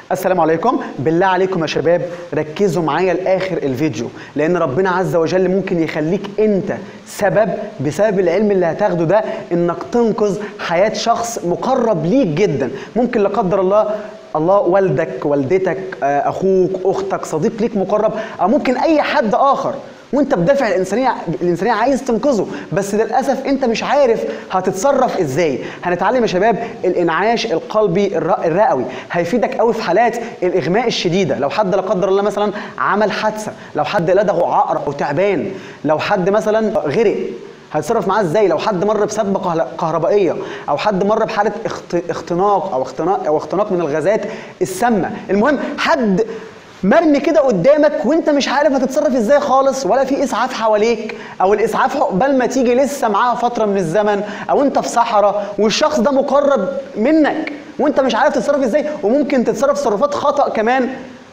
السلام عليكم بالله عليكم يا شباب ركزوا معايا لاخر الفيديو لان ربنا عز وجل ممكن يخليك انت سبب بسبب العلم اللي هتاخده ده انك تنقذ حياه شخص مقرب ليك جدا ممكن لا قدر الله الله والدك والدتك آه، اخوك اختك صديق ليك مقرب او ممكن اي حد اخر وانت بدافع الانسانيه الانسانيه عايز تنقذه بس للاسف انت مش عارف هتتصرف ازاي هنتعلم يا شباب الانعاش القلبي الر- الرئوي هيفيدك قوي في حالات الاغماء الشديده لو حد لا قدر الله مثلا عمل حادثه لو حد لدغه عقرب او تعبان لو حد مثلا غرق هتصرف معاه ازاي لو حد مر بسدبه كهل- كهربائيه او حد مر بحاله اخت- اختناق او اختناق او اختناق من الغازات السامه المهم حد مرمي كده قدامك وانت مش عارف هتتصرف ازاي خالص ولا في اسعاف حواليك او الاسعاف عقبال ما تيجي لسه معاها فتره من الزمن او انت في صحراء والشخص ده مقرب منك وانت مش عارف تتصرف ازاي وممكن تتصرف تصرفات خطا كمان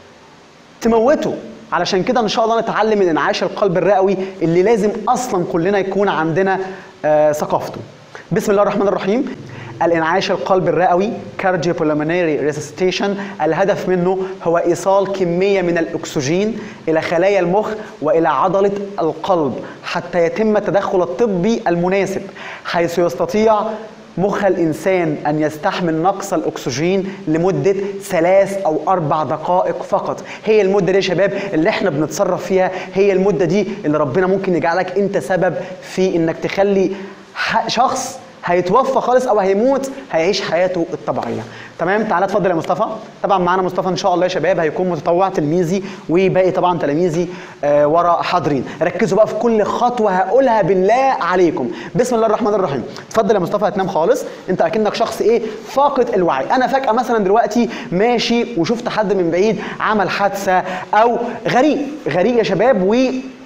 تموته علشان كده ان شاء الله نتعلم من انعاش القلب الرئوي اللي لازم اصلا كلنا يكون عندنا آه ثقافته بسم الله الرحمن الرحيم الانعاش القلب الرئوي كارديوبولمونري ريسستيشن الهدف منه هو ايصال كميه من الاكسجين الى خلايا المخ والى عضله القلب حتى يتم التدخل الطبي المناسب حيث يستطيع مخ الإنسان أن يستحمل نقص الأكسجين لمدة ثلاث أو أربع دقائق فقط هي المدة دي يا شباب اللي احنا بنتصرف فيها هي المدة دي اللي ربنا ممكن يجعلك أنت سبب في إنك تخلي ح- شخص هيتوفى خالص او هيموت هيعيش حياته الطبيعيه تمام تعالى اتفضل يا مصطفى طبعا معانا مصطفى ان شاء الله يا شباب هيكون متطوع تلميذي وباقي طبعا تلاميذي آه ورا حاضرين ركزوا بقى في كل خطوه هقولها بالله عليكم بسم الله الرحمن الرحيم اتفضل يا مصطفى هتنام خالص انت اكنك شخص ايه فاقد الوعي انا فجاه مثلا دلوقتي ماشي وشفت حد من بعيد عمل حادثه او غريق غريق يا شباب و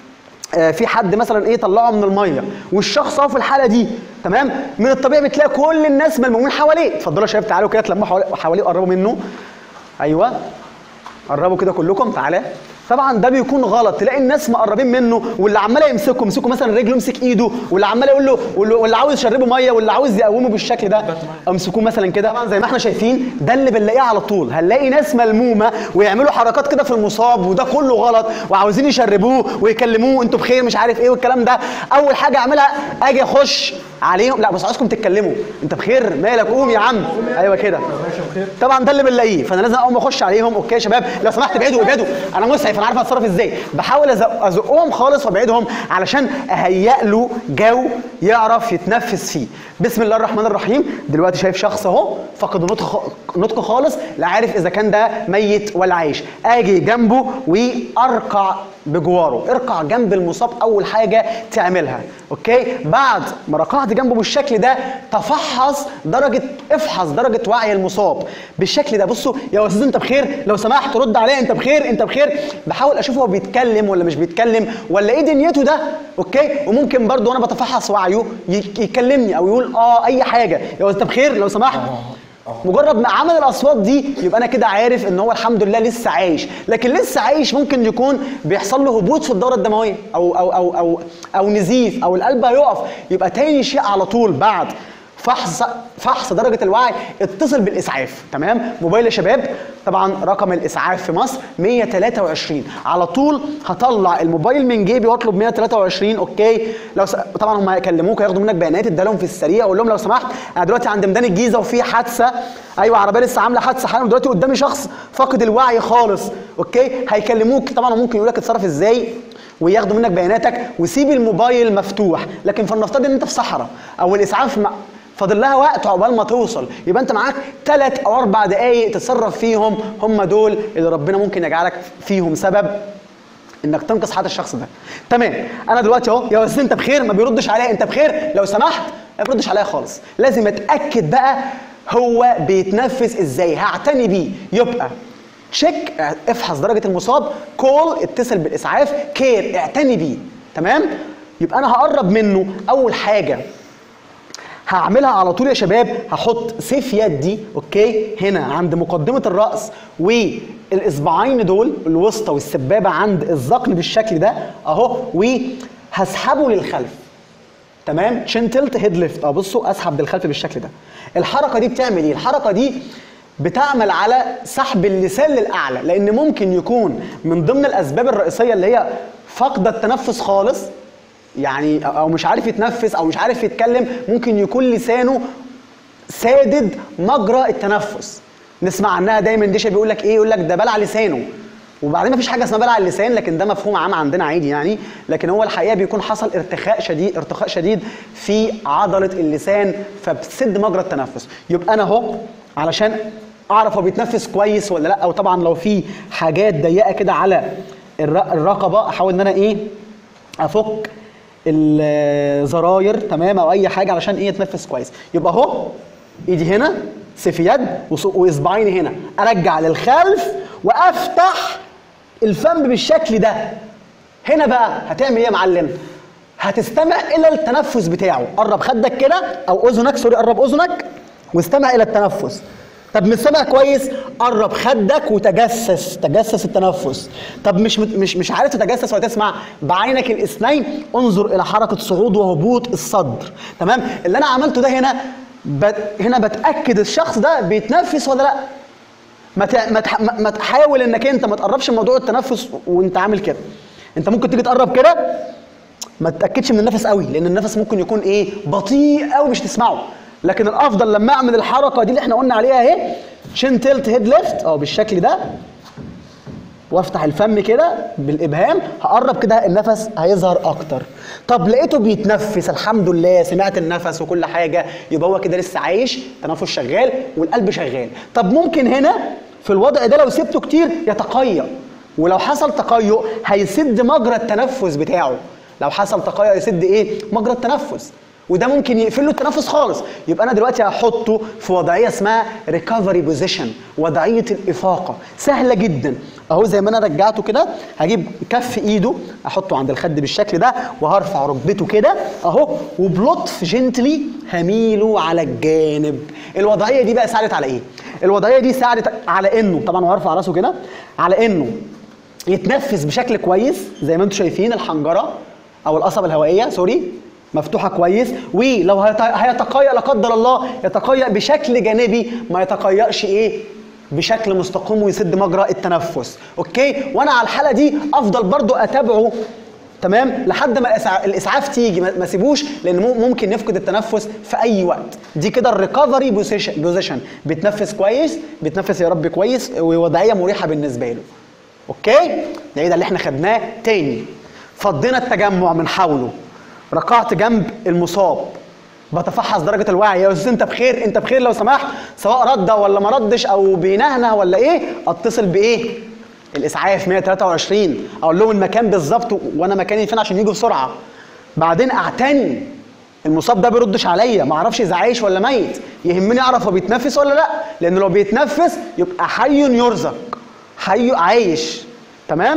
آه، في حد مثلا ايه طلعه من الميه والشخص اهو في الحاله دي تمام من الطبيعي بتلاقي كل الناس ملمومين حواليه اتفضلوا يا شباب تعالوا كده تلموا حواليه حواليه وقربوا منه ايوه قربوا كده كلكم تعالى طبعا ده بيكون غلط تلاقي الناس مقربين منه واللي عمال يمسكه يمسكه مثلا رجله يمسك ايده واللي عمال يقول له واللي واللي عاوز يشربه ميه واللي عاوز يقومه بالشكل ده امسكوه مثلا كده طبعا زي ما احنا شايفين ده اللي بنلاقيه على طول هنلاقي ناس ملمومه ويعملوا حركات كده في المصاب وده كله غلط وعاوزين يشربوه ويكلموه انتوا بخير مش عارف ايه والكلام ده اول حاجه اعملها اجي اخش عليهم لا بس عاوزكم تتكلموا انت بخير مالك قوم يا عم ايوه كده طبعا ده اللي بنلاقيه فانا لازم اول ما اخش عليهم اوكي يا شباب لو سمحت ابعدوا ابعدوا انا مسعف انا عارف اتصرف ازاي بحاول أزق- ازقهم خالص وابعدهم علشان اهيئ له جو يعرف يتنفس فيه بسم الله الرحمن الرحيم دلوقتي شايف شخص اهو فقد نطق خ- نطق خالص لا عارف اذا كان ده ميت ولا عايش اجي جنبه وارقع بجواره ارقع جنب المصاب اول حاجه تعملها اوكي بعد ما رقعت جنبه بالشكل ده تفحص درجه افحص درجه وعي المصاب بالشكل ده بصوا يا استاذ انت بخير لو سمحت رد عليا انت بخير انت بخير بحاول اشوف هو بيتكلم ولا مش بيتكلم ولا ايه دنيته ده اوكي وممكن برضو وانا بتفحص وعيه يك- يكلمني او يقول اه اي حاجه يا استاذ بخير لو سمحت مجرد ما عمل الاصوات دي يبقى انا كده عارف ان هو الحمد لله لسه عايش لكن لسه عايش ممكن يكون بيحصل له هبوط في الدوره الدمويه او او او او او نزيف او القلب هيقف يبقى تاني شيء على طول بعد فحص فحص درجه الوعي اتصل بالاسعاف تمام موبايل يا شباب طبعا رقم الاسعاف في مصر 123 على طول هطلع الموبايل من جيبي واطلب 123 اوكي لو س... طبعا هم هيكلموك هياخدوا منك بيانات ادالهم في السريع اقول لهم لو سمحت انا دلوقتي عند ميدان الجيزه وفي حادثه ايوه عربيه لسه عامله حادثه حالا دلوقتي قدامي شخص فاقد الوعي خالص اوكي هيكلموك طبعا ممكن يقول لك اتصرف ازاي وياخدوا منك بياناتك وسيب الموبايل مفتوح لكن فلنفترض ان انت في صحراء او الاسعاف مع... فاضل لها وقت عقبال ما توصل يبقى انت معاك ثلاث او اربع دقائق تتصرف فيهم هم دول اللي ربنا ممكن يجعلك فيهم سبب انك تنقذ حياه الشخص ده تمام انا دلوقتي اهو يا استاذ انت بخير ما بيردش عليا انت بخير لو سمحت ما بيردش عليا خالص لازم اتاكد بقى هو بيتنفس ازاي هعتني بيه يبقى تشيك افحص درجه المصاب كول اتصل بالاسعاف كير اعتني بيه تمام يبقى انا هقرب منه اول حاجه هعملها على طول يا شباب هحط سيف يدي اوكي هنا عند مقدمه الراس والاصبعين دول الوسطى والسبابه عند الذقن بالشكل ده اهو وهسحبه للخلف تمام شين تلت هيد ليفت اه بصوا اسحب للخلف بالشكل ده الحركه دي بتعمل ايه الحركه دي بتعمل على سحب اللسان للاعلى لان ممكن يكون من ضمن الاسباب الرئيسيه اللي هي فقد التنفس خالص يعني او مش عارف يتنفس او مش عارف يتكلم ممكن يكون لسانه سادد مجرى التنفس نسمع عنها دايما ديشا بيقول لك ايه يقول لك ده بلع لسانه وبعدين مفيش حاجه اسمها بلع اللسان لكن ده مفهوم عام عندنا عادي يعني لكن هو الحقيقه بيكون حصل ارتخاء شديد ارتخاء شديد في عضله اللسان فبتسد مجرى التنفس يبقى انا اهو علشان اعرف هو بيتنفس كويس ولا لا او طبعا لو في حاجات ضيقه كده على الر- الرقبه احاول ان انا ايه افك الزراير تمام او اي حاجه علشان ايه يتنفس كويس يبقى اهو ايدي هنا سيف يد وص- واصبعيني هنا ارجع للخلف وافتح الفم بالشكل ده هنا بقى هتعمل ايه يا معلم هتستمع الى التنفس بتاعه قرب خدك كده او اذنك سوري قرب اذنك واستمع الى التنفس طب مش سامع كويس قرب خدك وتجسس تجسس التنفس طب مش مش مش عارف تتجسس ولا تسمع بعينك الاثنين انظر الى حركه صعود وهبوط الصدر تمام اللي انا عملته ده هنا بت هنا بتاكد الشخص ده بيتنفس ولا لا ما تع- ما تح- ما- ما تحاول انك انت ما تقربش من موضوع التنفس وانت عامل كده انت ممكن تيجي تقرب كده ما تتاكدش من النفس قوي لان النفس ممكن يكون ايه بطيء قوي مش تسمعه لكن الافضل لما اعمل الحركه دي اللي احنا قلنا عليها اهي شين تلت هيد ليفت اه بالشكل ده وافتح الفم كده بالابهام هقرب كده النفس هيظهر اكتر طب لقيته بيتنفس الحمد لله سمعت النفس وكل حاجه يبقى هو كده لسه عايش تنفس شغال والقلب شغال طب ممكن هنا في الوضع ده لو سبته كتير يتقيأ ولو حصل تقيؤ هيسد مجرى التنفس بتاعه لو حصل تقيؤ يسد ايه مجرى التنفس وده ممكن يقفل له التنفس خالص يبقى انا دلوقتي هحطه في وضعيه اسمها ريكفري بوزيشن وضعيه الافاقه سهله جدا اهو زي ما انا رجعته كده هجيب كف ايده احطه عند الخد بالشكل ده وهرفع ركبته كده اهو وبلطف جنتلي هميله على الجانب الوضعيه دي بقى ساعدت على ايه الوضعيه دي ساعدت على انه طبعا وهرفع راسه كده على انه يتنفس بشكل كويس زي ما انتم شايفين الحنجره او القصبه الهوائيه سوري مفتوحه كويس ولو هيت- هيتقيأ لا قدر الله يتقيأ بشكل جانبي ما يتقيأش ايه بشكل مستقيم ويسد مجرى التنفس اوكي وانا على الحاله دي افضل برضو اتابعه تمام لحد ما الإسع- الاسعاف تيجي ما ما سيبوش لان مم- ممكن يفقد التنفس في اي وقت دي كده الريكفري بوزيشن بيتنفس كويس بيتنفس يا رب كويس ووضعيه مريحه بالنسبه له اوكي ده ايه ده اللي احنا خدناه تاني فضينا التجمع من حوله ركعت جنب المصاب بتفحص درجة الوعي يا استاذ انت بخير انت بخير لو سمحت سواء رد ولا ما ردش او بينهنه ولا ايه اتصل بايه الاسعاف 123 اقول لهم المكان بالظبط و- وانا مكاني فين عشان يجوا بسرعه بعدين اعتني المصاب ده بيردش عليا ما اعرفش اذا عايش ولا ميت يهمني اعرف هو بيتنفس ولا لا لان لو بيتنفس يبقى حي يرزق حي عايش تمام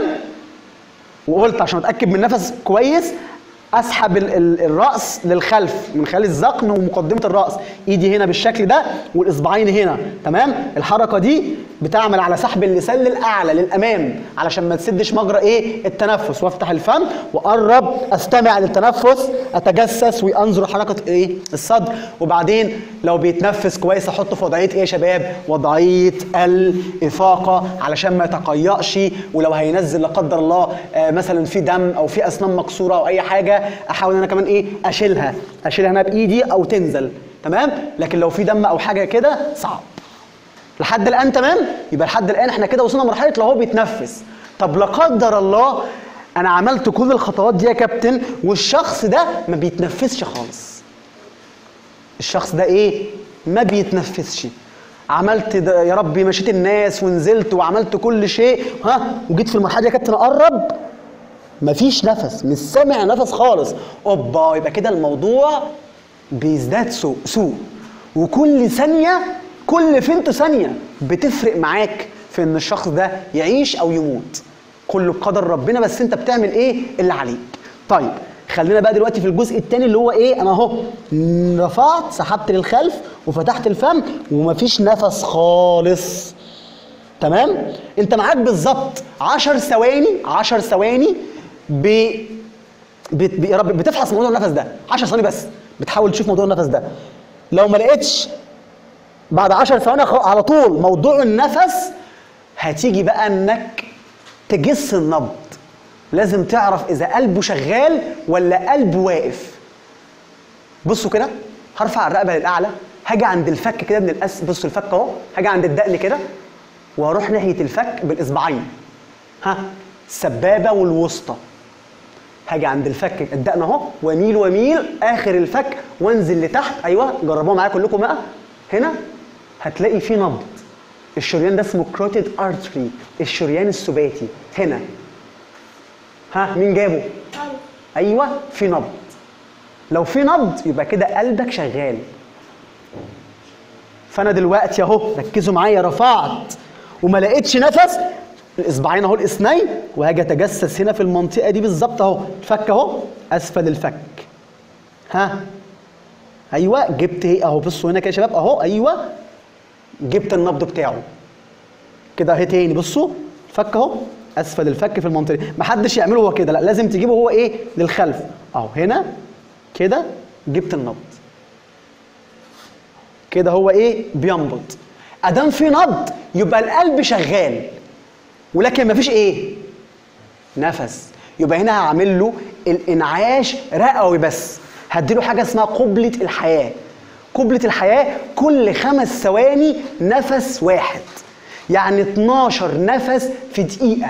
وقلت عشان اتاكد من النفس كويس اسحب ال- ال- الراس للخلف من خلال الذقن ومقدمه الراس ايدي هنا بالشكل ده والاصبعين هنا تمام الحركه دي بتعمل على سحب اللسان للاعلى للامام علشان ما تسدش مجرى ايه التنفس وافتح الفم واقرب استمع للتنفس اتجسس وانظر حركه ايه الصدر وبعدين لو بيتنفس كويس احطه في وضعيه ايه يا شباب وضعيه الافاقه علشان ما يتقيأش ولو هينزل لا قدر الله آه، مثلا في دم او في اسنان مكسوره او اي حاجه احاول ان انا كمان ايه اشيلها اشيلها انا بايدي او تنزل تمام لكن لو في دم او حاجه كده صعب لحد الان تمام يبقى لحد الان احنا كده وصلنا لمرحله لو هو بيتنفس طب لا قدر الله انا عملت كل الخطوات دي يا كابتن والشخص ده ما بيتنفسش خالص الشخص ده ايه ما بيتنفسش عملت ده يا ربي مشيت الناس ونزلت وعملت كل شيء ها وجيت في المرحله دي يا كابتن اقرب مفيش نفس مش سامع نفس خالص اوبا يبقى كده الموضوع بيزداد سوء سوء وكل ثانيه كل فينتو ثانيه بتفرق معاك في ان الشخص ده يعيش او يموت كله بقدر ربنا بس انت بتعمل ايه اللي عليك طيب خلينا بقى دلوقتي في الجزء الثاني اللي هو ايه انا اهو رفعت سحبت للخلف وفتحت الفم ومفيش نفس خالص تمام انت معاك بالظبط 10 ثواني 10 ثواني ب بت... ب... يا رب بتفحص موضوع النفس ده 10 ثواني بس بتحاول تشوف موضوع النفس ده لو ما لقيتش بعد 10 ثواني خ- على طول موضوع النفس هتيجي بقى انك تجس النبض لازم تعرف اذا قلبه شغال ولا قلبه واقف بصوا كده هرفع الرقبه للاعلى هاجي عند الفك كده من الأس بصوا الفك اهو هاجي عند الدقن كده واروح ناحيه الفك بالاصبعين ها السبابه والوسطى هاجي عند الفك الدقن اهو واميل واميل اخر الفك وانزل لتحت ايوه جربوها معايا كلكم بقى هنا هتلاقي في نبض الشريان ده اسمه كروتيد ارتري الشريان السباتي هنا ها مين جابه ايوه في نبض لو في نبض يبقى كده قلبك شغال فانا دلوقتي اهو ركزوا معايا رفعت وما لقيتش نفس الاصبعين اهو الاثنين وهاجي اتجسس هنا في المنطقه دي بالظبط اهو الفك اهو اسفل الفك ها ايوه جبت ايه اهو بصوا هنا كده يا شباب اهو ايوه جبت النبض بتاعه كده اهي تاني بصوا الفك اهو اسفل الفك في المنطقه دي محدش يعمله هو كده لا لازم تجيبه هو ايه للخلف اهو هنا كده جبت النبض كده هو ايه بينبض ادام في نبض يبقى القلب شغال ولكن مفيش ايه نفس يبقى هنا هعمل له الانعاش رئوي بس هديله حاجه اسمها قبله الحياه قبله الحياه كل خمس ثواني نفس واحد يعني 12 نفس في دقيقه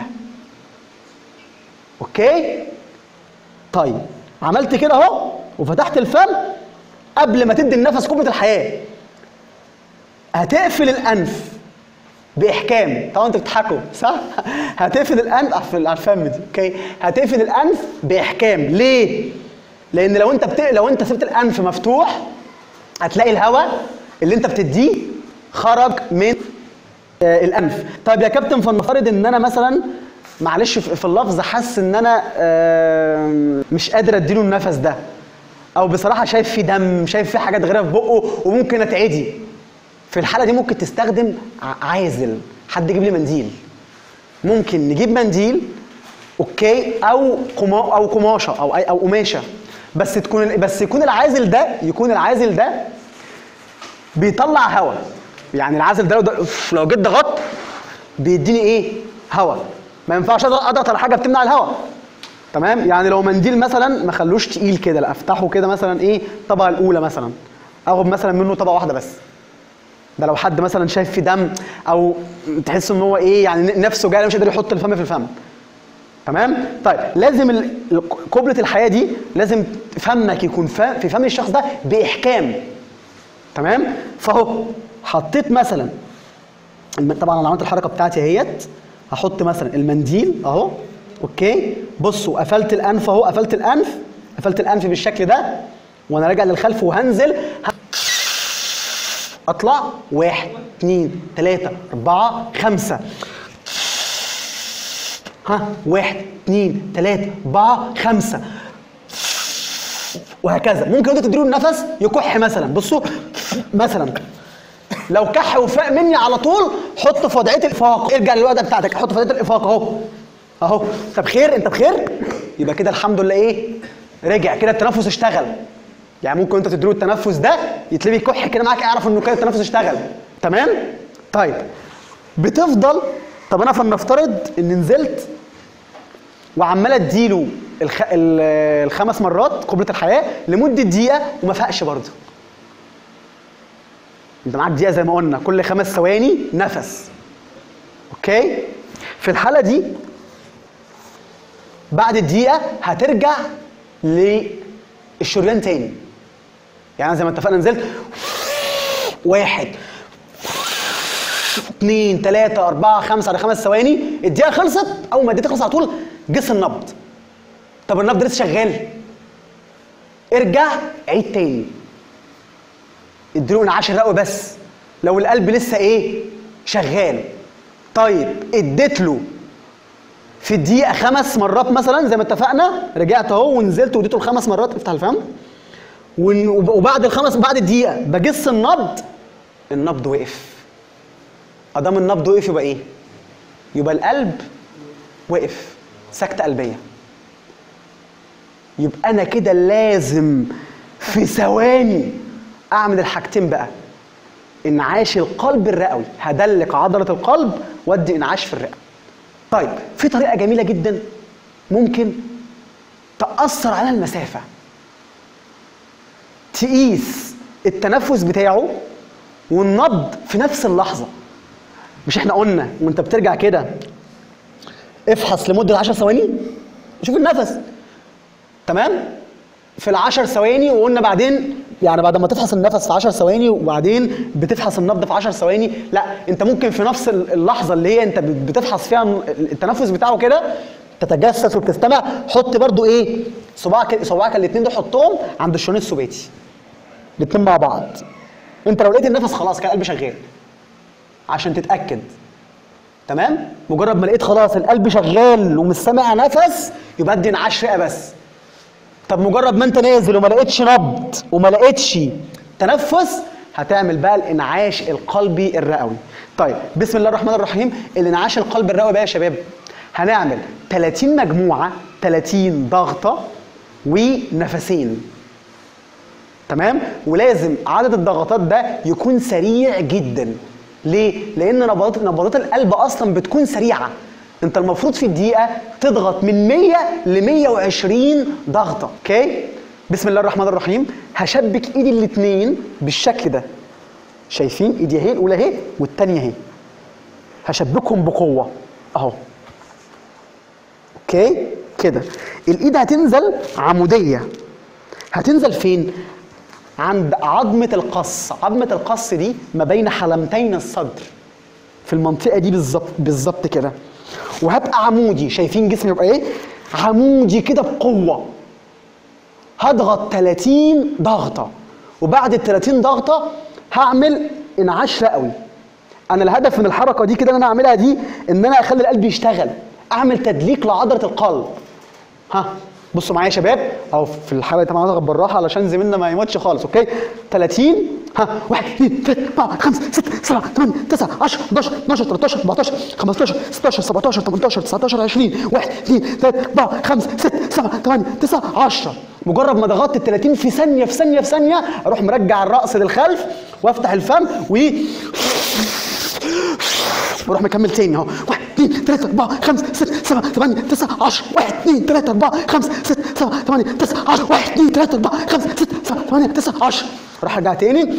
اوكي طيب عملت كده اهو وفتحت الفم قبل ما تدي النفس قبله الحياه هتقفل الانف باحكام طبعا انتوا بتضحكوا صح هتقفل الانف على على الفم دي اوكي هتقفل الانف باحكام ليه لان لو انت بت... لو انت سبت الانف مفتوح هتلاقي الهواء اللي انت بتديه خرج من آه الانف طيب يا كابتن فلنفترض ان انا مثلا معلش في في اللفظ حاسس ان انا آه مش قادر اديله النفس ده او بصراحه شايف فيه دم شايف فيه حاجات غريبه في بقه وممكن اتعدي في الحاله دي ممكن تستخدم ع- عازل حد يجيب لي منديل ممكن نجيب منديل اوكي او قما او قماشه او أي- او قماشه بس تكون بس يكون العازل ده يكون العازل ده بيطلع هواء يعني العازل ده لو, ده لو جيت ضغطت بيديني ايه هواء ما ينفعش أضغط- اضغط على حاجه بتمنع الهواء تمام يعني لو منديل مثلا ما خلوش تقيل كده لا افتحه كده مثلا ايه الطبقه الاولى مثلا اخد مثلا منه طبقه واحده بس ده لو حد مثلا شايف فيه دم او تحس ان هو ايه يعني نفسه جاي مش قادر يحط الفم في الفم تمام طيب لازم ال- ال- قبلة الحياة دي لازم فمك يكون فا- في فم الشخص ده بإحكام تمام فهو حطيت مثلا الم- طبعا انا عملت الحركة بتاعتي اهيت هحط مثلا المنديل اهو اوكي بصوا قفلت الانف اهو قفلت الانف قفلت الانف بالشكل ده وانا راجع للخلف وهنزل ه- اطلع واحد اتنين تلاتة اربعة خمسة ها واحد اتنين تلاتة اربعة خمسة وهكذا ممكن انت تديله النفس يكح مثلا بصوا مثلا لو كح وفاق مني على طول حط في وضعيه الافاق ارجع للوضع بتاعتك حط في وضعيه الافاق اهو اهو انت بخير انت بخير يبقى كده الحمد لله ايه رجع كده التنفس اشتغل يعني ممكن انت تديله التنفس ده يتلاقيه يكح كده معاك اعرف انه كده التنفس اشتغل تمام طيب بتفضل طب انا فلنفترض ان نزلت وعمال اديله الخ... ال- الخمس مرات قبله الحياه لمده دقيقه وما فاقش برضه انت معاك دقيقه زي ما قلنا كل خمس ثواني نفس اوكي في الحاله دي بعد الدقيقه هترجع للشريان تاني يعني زي ما اتفقنا نزلت واحد اثنين ثلاثة أربعة خمسة على خمس ثواني الدقيقة خلصت أول ما الدقيقة تخلص على طول جس النبض طب النبض لسه شغال ارجع عيد تاني اديله انعاش الرئوي بس لو القلب لسه ايه شغال طيب اديت له في الدقيقة خمس مرات مثلا زي ما اتفقنا رجعت اهو ونزلت واديته الخمس مرات افتح الفم ون- وب- وبعد الخمس بعد الدقيقة بجس النبض النبض وقف ادام النبض وقف يبقى ايه؟ يبقى القلب وقف سكتة قلبية يبقى انا كده لازم في ثواني اعمل الحاجتين بقى انعاش القلب الرئوي هدلك عضله القلب وادي انعاش في الرئه طيب في طريقه جميله جدا ممكن تاثر على المسافه تقيس التنفس بتاعه والنبض في نفس اللحظه مش احنا قلنا وانت بترجع كده افحص لمده 10 ثواني شوف النفس تمام في العشر ثواني وقلنا بعدين يعني بعد ما تفحص النفس في 10 ثواني وبعدين بتفحص النبض في 10 ثواني لا انت ممكن في نفس اللحظه اللي هي انت بتفحص فيها التنفس بتاعه كده تتجسس وبتستمع حط برضو ايه صباعك صباعك الاثنين دول حطهم عند الشريان السباتي الاثنين مع بعض انت لو لقيت النفس خلاص كان القلب شغال عشان تتاكد تمام مجرد ما لقيت خلاص القلب شغال ومش سامع نفس يبقى ادي انعاش رئه بس طب مجرد ما انت نازل وما لقيتش نبض وما لقيتش تنفس هتعمل بقى الانعاش القلبي الرئوي طيب بسم الله الرحمن الرحيم الانعاش القلبي الرئوي بقى يا شباب هنعمل 30 مجموعه 30 ضغطه ونفسين تمام ولازم عدد الضغطات ده يكون سريع جدا ليه لان نبضات نبضات القلب اصلا بتكون سريعه انت المفروض في الدقيقه تضغط من 100 ل 120 ضغطه اوكي بسم الله الرحمن الرحيم هشبك ايدي الاثنين بالشكل ده شايفين ايدي اهي الاولى اهي والثانيه اهي هشبكهم بقوه اهو اوكي كده الايد هتنزل عموديه هتنزل فين عند عظمة القص عظمة القص دي ما بين حلمتين الصدر في المنطقة دي بالظبط بالظبط كده وهبقى عمودي شايفين جسمي يبقى ايه عمودي كده بقوة هضغط 30 ضغطة وبعد ال 30 ضغطة هعمل انعاش رئوي انا الهدف من الحركة دي كده اللي انا اعملها دي ان انا اخلي القلب يشتغل اعمل تدليك لعضلة القلب ها بصوا معايا يا شباب اهو في الحلقه طبعا هضغط بالراحه علشان زميلنا ما يموتش خالص اوكي 30 ها 1 2 3 4 5 6 7 8 9 10 11 12 13 14 15 16 17 18 19 20 1 2 3 4 5 6 7 8 9 10 مجرد ما ضغطت ال 30 في ثانيه في ثانيه في ثانيه اروح مرجع الراس للخلف وافتح الفم و واروح مكمل تاني اهو 1 2 3 4 5 6 7 8 9 10 1 2 3 4 5 6 7 8 9 10 1 2 3 4 5 6 7 8 9 10 اروح ارجع تاني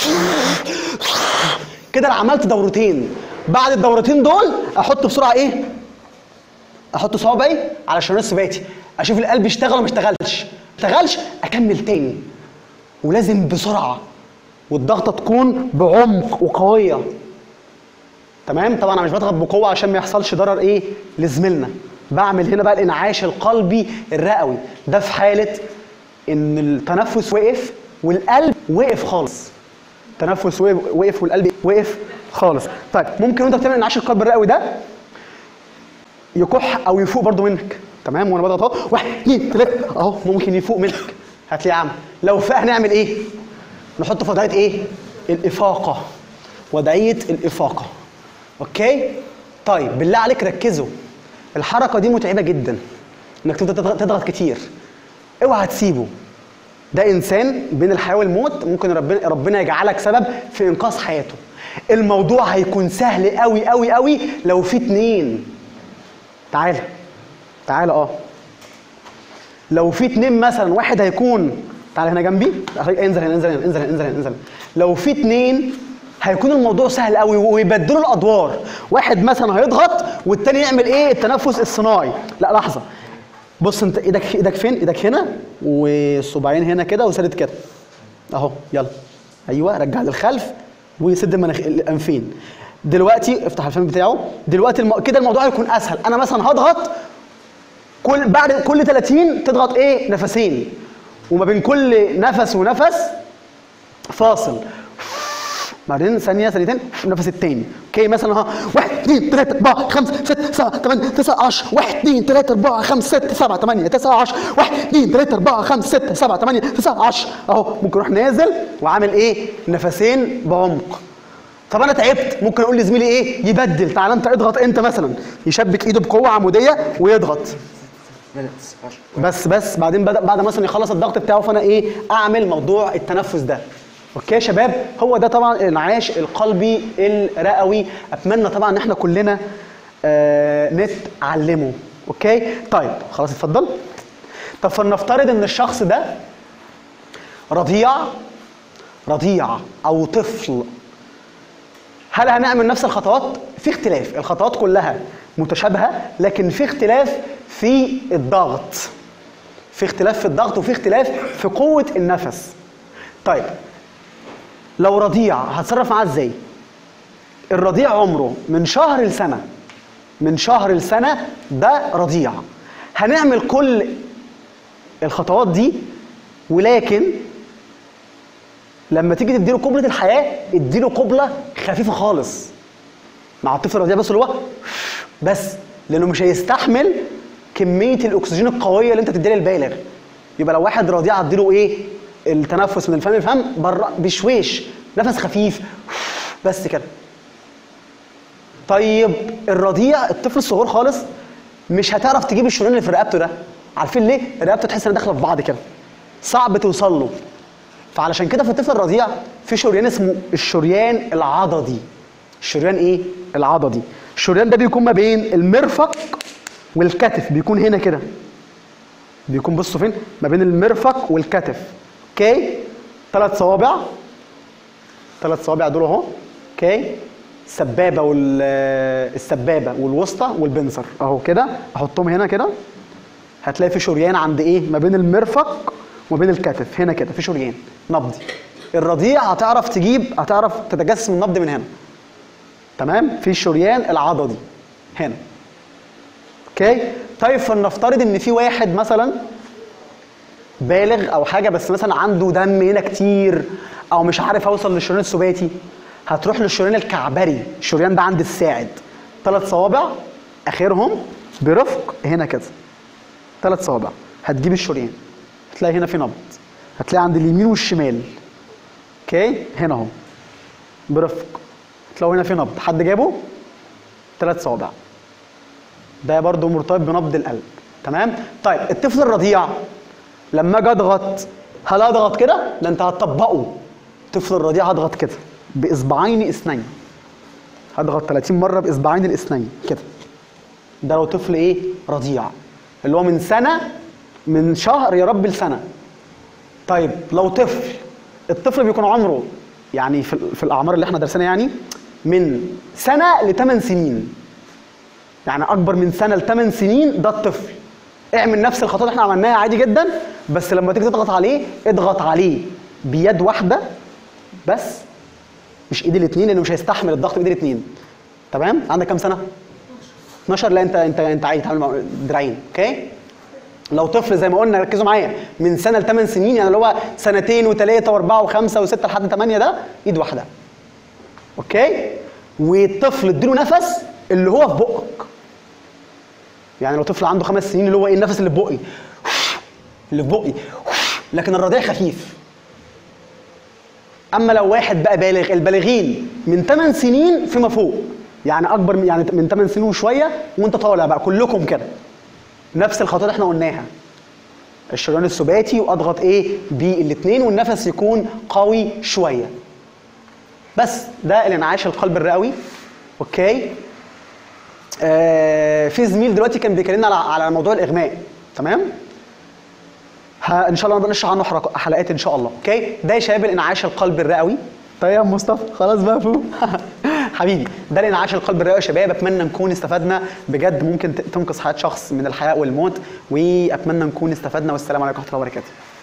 كده انا عملت دورتين بعد الدورتين دول احط بسرعه ايه؟ احط صوابعي على الشريان السباتي اشوف القلب اشتغل ولا ما اشتغلش ما اشتغلش اكمل تاني ولازم بسرعه والضغطه تكون بعمق وقويه تمام طبعا انا مش بضغط بقوه عشان ما يحصلش ضرر ايه لزميلنا بعمل هنا بقى الانعاش القلبي الرئوي ده في حاله ان التنفس وقف والقلب وقف خالص التنفس وقف والقلب وقف خالص طيب ممكن وانت بتعمل انعاش القلب الرئوي ده يكح او يفوق برضو منك تمام وانا بضغط اهو واحد اثنين ثلاثه اهو ممكن يفوق منك هتلاقيه عم لو فاق هنعمل ايه؟ نحطه في وضعيه ايه؟ الافاقه وضعيه الافاقه اوكي طيب بالله عليك ركزوا الحركه دي متعبه جدا انك تفضل تضغط, تضغط كتير اوعى تسيبه ده انسان بين الحياه والموت ممكن ربنا ربنا يجعلك سبب في انقاذ حياته الموضوع هيكون سهل قوي قوي قوي لو في اتنين تعالى تعالى اه لو في اتنين مثلا واحد هيكون تعالى هنا جنبي انزل هنا انزل هنا انزل هنا انزل هنا انزل لو في اتنين هيكون الموضوع سهل قوي ويبدلوا الادوار واحد مثلا هيضغط والتاني يعمل ايه التنفس الصناعي لا لحظه بص انت ايدك ايدك فين ايدك هنا والصباعين هنا كده وسدد كده اهو يلا ايوه رجع للخلف وسد المناخ الانفين دلوقتي افتح الفم بتاعه دلوقتي الم... كده الموضوع هيكون اسهل انا مثلا هضغط كل بعد كل 30 تضغط ايه نفسين وما بين كل نفس ونفس فاصل بعدين ثانية ثانيتين النفس التاني اوكي مثلا ها 1 2 3 4 5 6 7 8 9 10 1 2 3 4 5 6 7 8 9 10 1 2 3 4 5 6 7 8 9 10 اهو ممكن اروح نازل وعامل ايه نفسين بعمق طب انا تعبت ممكن اقول لزميلي ايه يبدل تعال انت اضغط انت مثلا يشبك ايده بقوه عموديه ويضغط بس بس بعدين بدا بعد مثلا يخلص الضغط بتاعه فانا ايه اعمل موضوع التنفس ده اوكي يا شباب هو ده طبعا الانعاش القلبي الرئوي اتمنى طبعا ان احنا كلنا آه نتعلمه اوكي طيب خلاص اتفضل طب فلنفترض ان الشخص ده رضيع رضيع او طفل هل هنعمل نفس الخطوات في اختلاف الخطوات كلها متشابهه لكن في اختلاف في الضغط في اختلاف في الضغط وفي اختلاف في قوه النفس طيب لو رضيع هتصرف معاه ازاي الرضيع عمره من شهر لسنه من شهر لسنه ده رضيع هنعمل كل الخطوات دي ولكن لما تيجي تديله قبلة الحياة اديله قبلة خفيفة خالص مع الطفل الرضيع بس اللي هو بس لأنه مش هيستحمل كمية الأكسجين القوية اللي أنت تديها للبالغ يبقى لو واحد رضيع اديله إيه التنفس من الفم للفم بره بشويش نفس خفيف بس كده طيب الرضيع الطفل الصغير خالص مش هتعرف تجيب الشريان اللي في رقبته ده عارفين ليه؟ رقبته تحس انها داخله في بعض كده صعب توصل له فعلشان كده في الطفل الرضيع في شريان اسمه الشريان العضدي الشريان ايه؟ العضدي الشريان ده بيكون ما بين المرفق والكتف بيكون هنا كده بيكون بصوا فين؟ ما بين المرفق والكتف اوكي؟ ثلاث صوابع ثلاث صوابع دول اهو اوكي؟ السبابه وال السبابه والوسطى والبنصر اهو كده احطهم هنا كده هتلاقي في شريان عند ايه ما بين المرفق وما بين الكتف هنا كده في شريان نبضي الرضيع هتعرف تجيب هتعرف تتجسم النبض من هنا تمام في الشريان العضدي هنا اوكي طيب فلنفترض ان في واحد مثلا بالغ او حاجه بس مثلا عنده دم هنا كتير او مش عارف اوصل للشريان السباتي هتروح للشريان الكعبري الشريان ده عند الساعد ثلاث صوابع اخرهم برفق هنا كده ثلاث صوابع هتجيب الشريان هتلاقي هنا في نبض هتلاقي عند اليمين والشمال اوكي هنا اهو برفق هتلاقوا هنا في نبض حد جابه ثلاث صوابع ده برضو مرتبط بنبض القلب تمام طيب الطفل الرضيع لما اجي اضغط هل اضغط كده ده انت هتطبقه الطفل الرضيع هضغط كده باصبعين اثنين هضغط 30 مره باصبعين الاثنين كده ده لو طفل ايه رضيع اللي هو من سنه من شهر يا رب لسنه طيب لو طفل الطفل بيكون عمره يعني في, في الاعمار اللي احنا درسناها يعني من سنه لثمان سنين يعني اكبر من سنه لثمان سنين ده الطفل اعمل نفس الخطوات اللي احنا عملناها عادي جدا بس لما تيجي تضغط عليه اضغط عليه بيد واحده بس مش ايد الاثنين لانه مش هيستحمل الضغط بايد الاثنين تمام عندك كام سنه 12 لا انت انت انت عادي تعمل مع دراعين اوكي لو طفل زي ما قلنا ركزوا معايا من سنه لثمان سنين يعني اللي هو سنتين وثلاثه واربعه وخمسه وسته لحد ثمانيه ده ايد واحده اوكي والطفل اديله نفس اللي هو في بقك يعني لو طفل عنده خمس سنين اللي هو ايه النفس اللي في بقي اللي في بقي لكن الرضيع خفيف اما لو واحد بقى بالغ البالغين من 8 سنين فيما فوق يعني اكبر من يعني من 8 سنين وشويه وانت طالع بقى كلكم كده نفس الخطوات اللي احنا قلناها الشريان السباتي واضغط ايه بالاثنين والنفس يكون قوي شويه بس ده الانعاش القلب الرئوي اوكي آه في زميل دلوقتي كان بيكلمنا على على موضوع الاغماء تمام ها ان شاء الله نقدر نشرح عنه حرق- حلقات ان شاء الله اوكي ده يا شباب الانعاش القلب الرئوي طيب يا مصطفى خلاص بقى فوق حبيبي ده الانعاش القلب الرئوي يا شباب اتمنى نكون استفدنا بجد ممكن ت- تنقذ حياه شخص من الحياه والموت واتمنى نكون استفدنا والسلام عليكم ورحمه الله وبركاته